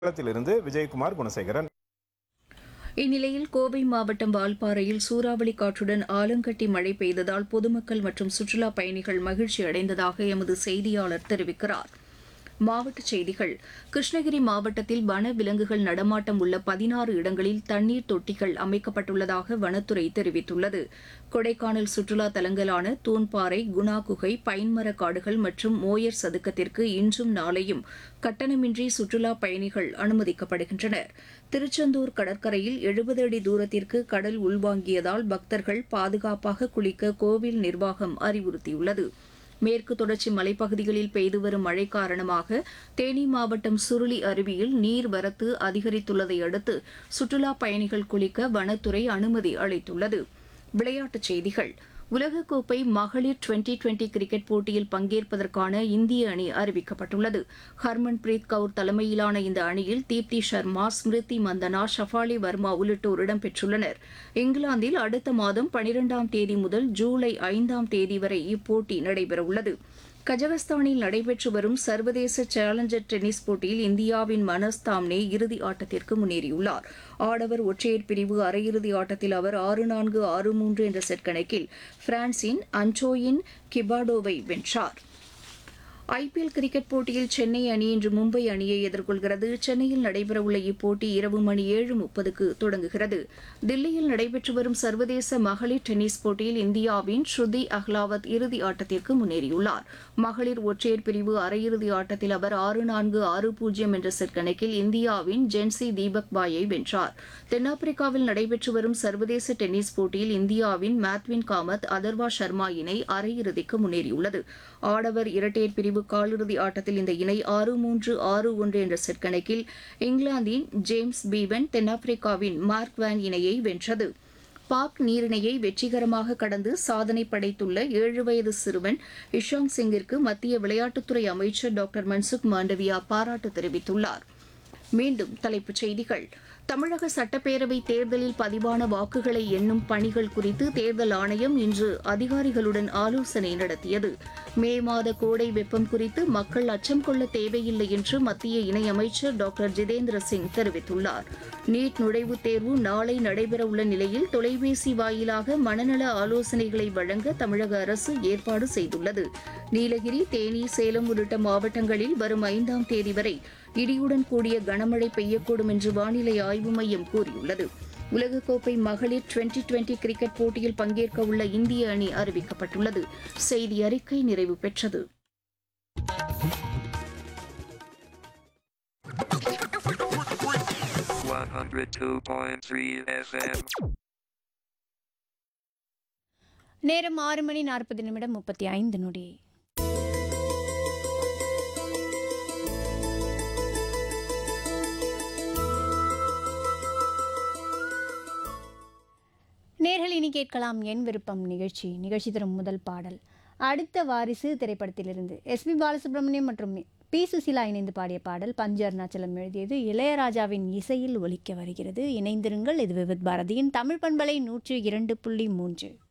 சேலத்திலிருந்து விஜயகுமார் குணசேகரன் இந்நிலையில் கோவை மாவட்டம் வால்பாறையில் சூறாவளி காற்றுடன் ஆலங்கட்டி மழை பெய்ததால் பொதுமக்கள் மற்றும் சுற்றுலாப் பயணிகள் மகிழ்ச்சி அடைந்ததாக எமது செய்தியாளர் தெரிவிக்கிறார் மாவட்டச் செய்திகள் கிருஷ்ணகிரி மாவட்டத்தில் வன விலங்குகள் நடமாட்டம் உள்ள பதினாறு இடங்களில் தண்ணீர் தொட்டிகள் அமைக்கப்பட்டுள்ளதாக வனத்துறை தெரிவித்துள்ளது கொடைக்கானல் சுற்றுலா தலங்களான தூண்பாறை குணா குகை பைன்மர காடுகள் மற்றும் மோயர் சதுக்கத்திற்கு இன்றும் நாளையும் கட்டணமின்றி சுற்றுலா பயணிகள் அனுமதிக்கப்படுகின்றனர் திருச்செந்தூர் கடற்கரையில் எழுபது அடி தூரத்திற்கு கடல் உள்வாங்கியதால் பக்தர்கள் பாதுகாப்பாக குளிக்க கோவில் நிர்வாகம் அறிவுறுத்தியுள்ளது மேற்கு தொடர்ச்சி மலைப்பகுதிகளில் பெய்து வரும் மழை காரணமாக தேனி மாவட்டம் சுருளி அருவியில் நீர்வரத்து அதிகரித்துள்ளதை அடுத்து சுற்றுலாப் பயணிகள் குளிக்க வனத்துறை அனுமதி அளித்துள்ளது விளையாட்டுச் செய்திகள் உலகக்கோப்பை மகளிர் டுவெண்டி டுவெண்டி கிரிக்கெட் போட்டியில் பங்கேற்பதற்கான இந்திய அணி அறிவிக்கப்பட்டுள்ளது ஹர்மன்பிரீத் கவுர் தலைமையிலான இந்த அணியில் தீப்தி சர்மா ஸ்மிருதி மந்தனா ஷஃபாலி வர்மா உள்ளிட்டோர் இடம்பெற்றுள்ளனர் இங்கிலாந்தில் அடுத்த மாதம் பனிரெண்டாம் தேதி முதல் ஜூலை ஐந்தாம் தேதி வரை இப்போட்டி நடைபெறவுள்ளது கஜகஸ்தானில் நடைபெற்று வரும் சர்வதேச சேலஞ்சர் டென்னிஸ் போட்டியில் இந்தியாவின் மனஸ் தாம்னே இறுதி ஆட்டத்திற்கு முன்னேறியுள்ளார் ஆடவர் ஒற்றையர் பிரிவு அரையிறுதி ஆட்டத்தில் அவர் ஆறு நான்கு ஆறு மூன்று என்ற செட் கணக்கில் பிரான்சின் அன்டோயின் கிபாடோவை வென்றார் ஐபிஎல் கிரிக்கெட் போட்டியில் சென்னை அணி இன்று மும்பை அணியை எதிர்கொள்கிறது சென்னையில் நடைபெறவுள்ள இப்போட்டி இரவு மணி ஏழு முப்பதுக்கு தொடங்குகிறது தில்லியில் நடைபெற்று வரும் சர்வதேச மகளிர் டென்னிஸ் போட்டியில் இந்தியாவின் ஸ்ருதி அஹ்லாவத் இறுதி ஆட்டத்திற்கு முன்னேறியுள்ளார் மகளிர் ஒற்றையர் பிரிவு அரையிறுதி ஆட்டத்தில் அவர் ஆறு நான்கு ஆறு பூஜ்ஜியம் என்ற செட் கணக்கில் இந்தியாவின் ஜென்சி தீபக் பாயை வென்றார் தென்னாப்பிரிக்காவில் நடைபெற்று வரும் சர்வதேச டென்னிஸ் போட்டியில் இந்தியாவின் மேத்வின் காமத் அதர்வா சர்மா இணை அரையிறுதிக்கு முன்னேறியுள்ளது ஆடவர் இரட்டையர் பிரிவு காலிறுதி ஆட்டத்தில் இந்த இணை ஆறு மூன்று ஆறு ஒன்று என்ற செட் கணக்கில் இங்கிலாந்தின் ஜேம்ஸ் பீவன் தென்னாப்பிரிக்காவின் மார்க் வேன் இணையை வென்றது பாக் நீரிணையை வெற்றிகரமாக கடந்து சாதனை படைத்துள்ள ஏழு வயது சிறுவன் இஷாங் சிங்கிற்கு மத்திய விளையாட்டுத்துறை அமைச்சர் டாக்டர் மன்சுக் மாண்டவியா பாராட்டு தெரிவித்துள்ளார் மீண்டும் தலைப்புச் செய்திகள் தமிழக சட்டப்பேரவை தேர்தலில் பதிவான வாக்குகளை எண்ணும் பணிகள் குறித்து தேர்தல் ஆணையம் இன்று அதிகாரிகளுடன் ஆலோசனை நடத்தியது மே மாத கோடை வெப்பம் குறித்து மக்கள் அச்சம் கொள்ள தேவையில்லை என்று மத்திய இணையமைச்சர் டாக்டர் ஜிதேந்திர சிங் தெரிவித்துள்ளார் நீட் நுழைவுத் தேர்வு நாளை நடைபெறவுள்ள நிலையில் தொலைபேசி வாயிலாக மனநல ஆலோசனைகளை வழங்க தமிழக அரசு ஏற்பாடு செய்துள்ளது நீலகிரி தேனி சேலம் உள்ளிட்ட மாவட்டங்களில் வரும் ஐந்தாம் தேதி வரை இடியுடன் கூடிய கனமழை பெய்யக்கூடும் என்று வானிலை ஆய்வு மையம் கூறியுள்ளது உலகக்கோப்பை மகளிர் டுவெண்டி டுவெண்டி கிரிக்கெட் போட்டியில் பங்கேற்க உள்ள இந்திய அணி அறிவிக்கப்பட்டுள்ளது செய்தி அறிக்கை நிறைவு பெற்றது One hundred two point three FM. நேரம் ஆறு மணி நாற்பது நிமிடம் முப்பத்தி ஐந்து நொடி நேர்கள் இனி கேட்கலாம் என் விருப்பம் நிகழ்ச்சி நிகழ்ச்சி தரும் முதல் பாடல் அடுத்த வாரிசு திரைப்படத்திலிருந்து எஸ்பி பாலசுப்ரமணியம் மற்றும் பி சுசிலா இணைந்து பாடிய பாடல் பஞ்சு அருணாச்சலம் எழுதியது இளையராஜாவின் இசையில் ஒலிக்க வருகிறது இணைந்திருங்கள் இது விவித் பாரதியின் தமிழ் பண்பலை நூற்று இரண்டு புள்ளி மூன்று